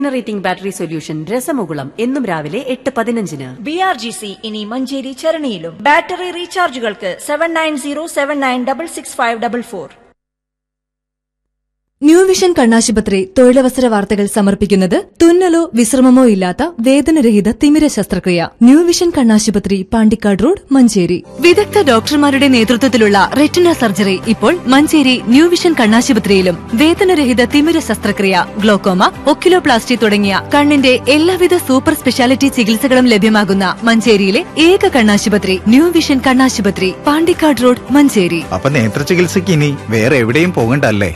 generating battery solution രസമുകുളം എന്നും രാവിലെ എട്ട് പതിനഞ്ചിന് ബി ആർ ജി സി ഇനി മഞ്ചേരി ചരണിയിലും ബാറ്ററി റീചാർജുകൾക്ക് seven nine zero seven nine double six five double four new vision കണ്ണാശുപത്രി തൊഴിലവസര വാർത്തകൾ സമർപ്പിക്കുന്നത് തുന്നലോ വിശ്രമമോ ഇല്ലാത്ത വേദനരഹിത തിമിര ശസ്ത്രക്രിയ ന്യൂ വിഷൻ കണ്ണാശുപത്രി പാണ്ടിക്കാട് റോഡ് മഞ്ചേരി വിദഗ്ധ ഡോക്ടർമാരുടെ നേതൃത്വത്തിലുള്ള റെറ്റിന സർജറി ഇപ്പോൾ മഞ്ചേരി ന്യൂ വിഷൻ കണ്ണാശുപത്രിയിലും വേദനരഹിത തിമിര ശസ്ത്രക്രിയ ഗ്ലോക്കോമ ഒക്കിലോപ്ലാസ്റ്റി തുടങ്ങിയ കണ്ണിന്റെ എല്ലാവിധ സൂപ്പർ സ്പെഷ്യാലിറ്റി ചികിത്സകളും ലഭ്യമാകുന്ന മഞ്ചേരിയിലെ ഏക കണ്ണാശുപത്രി ന്യൂ വിഷൻ കണ്ണാശുപത്രി പാണ്ടിക്കാട് റോഡ് മഞ്ചേരി അപ്പൊ നേത്ര ചികിത്സയ്ക്ക് ഇനി വേറെ എവിടെയും പോകണ്ടല്ലേ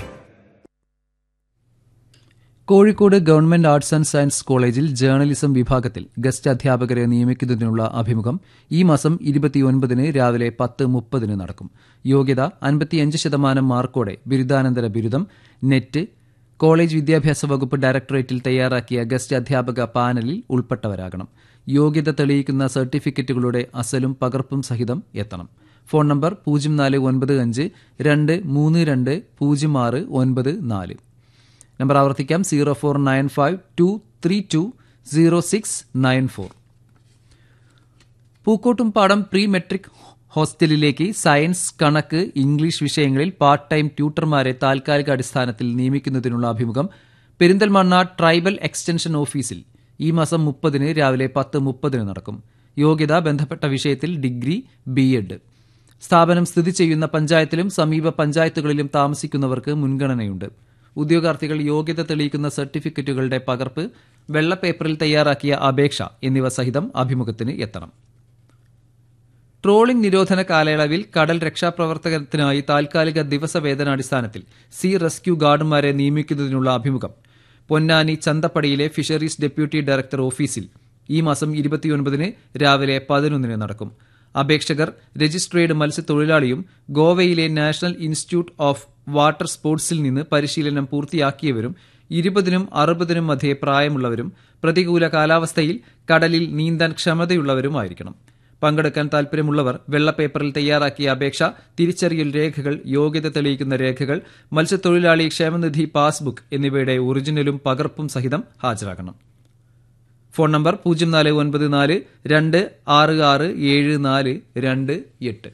Kozhikode government arts and science കോളേജിൽ ജേർണലിസം വിഭാഗത്തിൽ ഗസ്റ്റ് അധ്യാപകരെ നിയമിക്കുന്നതിനുള്ള അഭിമുഖം ഈ മാസം ഇരുപത്തിയൊൻപതിന് രാവിലെ പത്ത് മുപ്പതിന് നടക്കും യോഗ്യത അൻപത്തിയഞ്ച് ശതമാനം മാർക്കോടെ ബിരുദാനന്തര ബിരുദം നെറ്റ് കോളേജ് വിദ്യാഭ്യാസ വകുപ്പ് ഡയറക്ടറേറ്റിൽ തയ്യാറാക്കിയ ഗസ്റ്റ് അധ്യാപക പാനലിൽ ഉൾപ്പെട്ടവരാകണം യോഗ്യത തെളിയിക്കുന്ന സർട്ടിഫിക്കറ്റുകളുടെ അസലും പകർപ്പും സഹിതം എത്തണം ഫോൺ നമ്പർ പൂജ്യം നാല് ഒൻപത് അഞ്ച് രണ്ട് മൂന്ന് രണ്ട് പൂജ്യം ആറ് ഒൻപത് നാല് നമ്പർ ആവർത്തിക്കാം zero four nine five two three two zero six nine four Pookkottumpadam pre matric ഹോസ്റ്റലിലേക്ക് സയൻസ് കണക്ക് ഇംഗ്ലീഷ് വിഷയങ്ങളിൽ പാർട്ട് ടൈം ട്യൂട്ടർമാരെ താൽക്കാലിക അടിസ്ഥാനത്തിൽ നിയമിക്കുന്നതിനുള്ള അഭിമുഖം പെരിന്തൽമണ്ണ ട്രൈബൽ എക്സ്റ്റൻഷൻ ഓഫീസിൽ ഈ മാസം മുപ്പതിന് രാവിലെ പത്ത് മുപ്പതിന് നടക്കും യോഗ്യത ബന്ധപ്പെട്ട വിഷയത്തിൽ ഡിഗ്രി ബി എഡ് സ്ഥാപനം സ്ഥിതി ചെയ്യുന്ന പഞ്ചായത്തിലും സമീപ പഞ്ചായത്തുകളിലും താമസിക്കുന്നവർക്ക് മുൻഗണനയുണ്ട് ഉദ്യോഗാർത്ഥികൾ യോഗ്യത തെളിയിക്കുന്ന സർട്ടിഫിക്കറ്റുകളുടെ പകർപ്പ് വെള്ളപ്പേപ്പറിൽ തയ്യാറാക്കിയ അപേക്ഷ എന്നിവ സഹിതം അഭിമുഖത്തിന് എത്തണം ട്രോളിംഗ് നിരോധന കാലയളവിൽ കടൽ രക്ഷാപ്രവർത്തനത്തിനായി താൽക്കാലിക ദിവസവേതനാടിസ്ഥാനത്തിൽ സീ റെസ്ക്യൂ ഗാർഡുമാരെ നിയമിക്കുന്നതിനുള്ള അഭിമുഖം പൊന്നാനി ചന്തപ്പടിയിലെ ഫിഷറീസ് ഡെപ്യൂട്ടി ഡയറക്ടർ ഓഫീസിൽ ഈ മാസം ഇരുപത്തിയൊൻപതിന് രാവിലെ പതിനൊന്നിന് നടക്കും അപേക്ഷകർ രജിസ്ട്രേഡ് മത്സ്യത്തൊഴിലാളിയും ഗോവയിലെ നാഷണൽ ഇൻസ്റ്റിറ്റ്യൂട്ട് ഓഫ് വാട്ടർ സ്പോർട്സിൽ നിന്ന് പരിശീലനം പൂർത്തിയാക്കിയവരും ഇരുപതിനും അറുപതിനും മധ്യേ പ്രായമുള്ളവരും പ്രതികൂല കാലാവസ്ഥയിൽ കടലിൽ നീന്താൻ ക്ഷമതയുള്ളവരുമായിരിക്കണം പങ്കെടുക്കാൻ താൽപര്യമുള്ളവർ വെള്ളപ്പേപ്പറിൽ തയ്യാറാക്കിയ അപേക്ഷ തിരിച്ചറിയൽ രേഖകൾ യോഗ്യത തെളിയിക്കുന്ന രേഖകൾ മത്സ്യത്തൊഴിലാളി ക്ഷേമനിധി പാസ്ബുക്ക് എന്നിവയുടെ ഒറിജിനലും പകർപ്പും സഹിതം ഹാജരാക്കണം ഫോൺ നമ്പർ പൂജ്യം നാല് ഒൻപത് നാല് രണ്ട് ആറ് ആറ് ഏഴ് നാല് രണ്ട് എട്ട്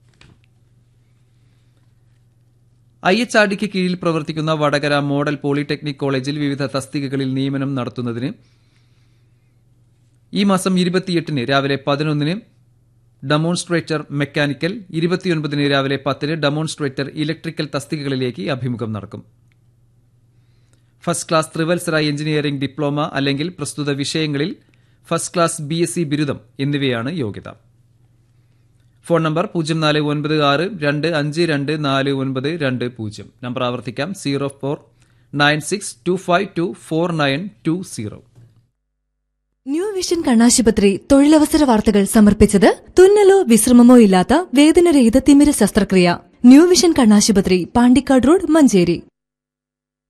ഐ എച്ച് ആർ ഡിക്ക് കീഴിൽ പ്രവർത്തിക്കുന്ന വടകര മോഡൽ പോളിടെക്നിക് കോളേജിൽ വിവിധ തസ്തികകളിൽ നിയമനം നടത്തുന്നതിന് ഈ മാസം ഇരുപത്തിയെട്ടിന് രാവിലെ പതിനൊന്നിന് ഡെമോൺസ്ട്രേറ്റർ മെക്കാനിക്കൽ ഇരുപത്തിയൊൻപതിന് രാവിലെ പത്തിന് ഡെമോൺസ്ട്രേറ്റർ ഇലക്ട്രിക്കൽ തസ്തികകളിലേക്ക് അഭിമുഖം നടക്കും ഫസ്റ്റ് ക്ലാസ് ത്രിവത്സര എഞ്ചിനീയറിംഗ് ഡിപ്ലോമ അല്ലെങ്കിൽ പ്രസ്തുത വിഷയങ്ങളിൽ first class B S C ബിരുദം എന്നിവയാണ് യോഗ്യത ഫോൺ നമ്പർ പൂജ്യം നാല് ഒൻപത് ആറ് രണ്ട് അഞ്ച് രണ്ട് നാല് ഒൻപത് രണ്ട് പൂജ്യം നമ്പർ ആവർത്തിക്കാം zero four nine six two five two four nine two zero new vision കണ്ണാശുപത്രി തൊഴിലവസര വാർത്തകൾ സമർപ്പിച്ചത് തുന്നലോ വിശ്രമമോ ഇല്ലാത്ത വേദനരഹിത തിമിര ശസ്ത്രക്രിയ ന്യൂ വിഷൻ കണ്ണാശുപത്രി പാണ്ടിക്കാട് റോഡ് മഞ്ചേരി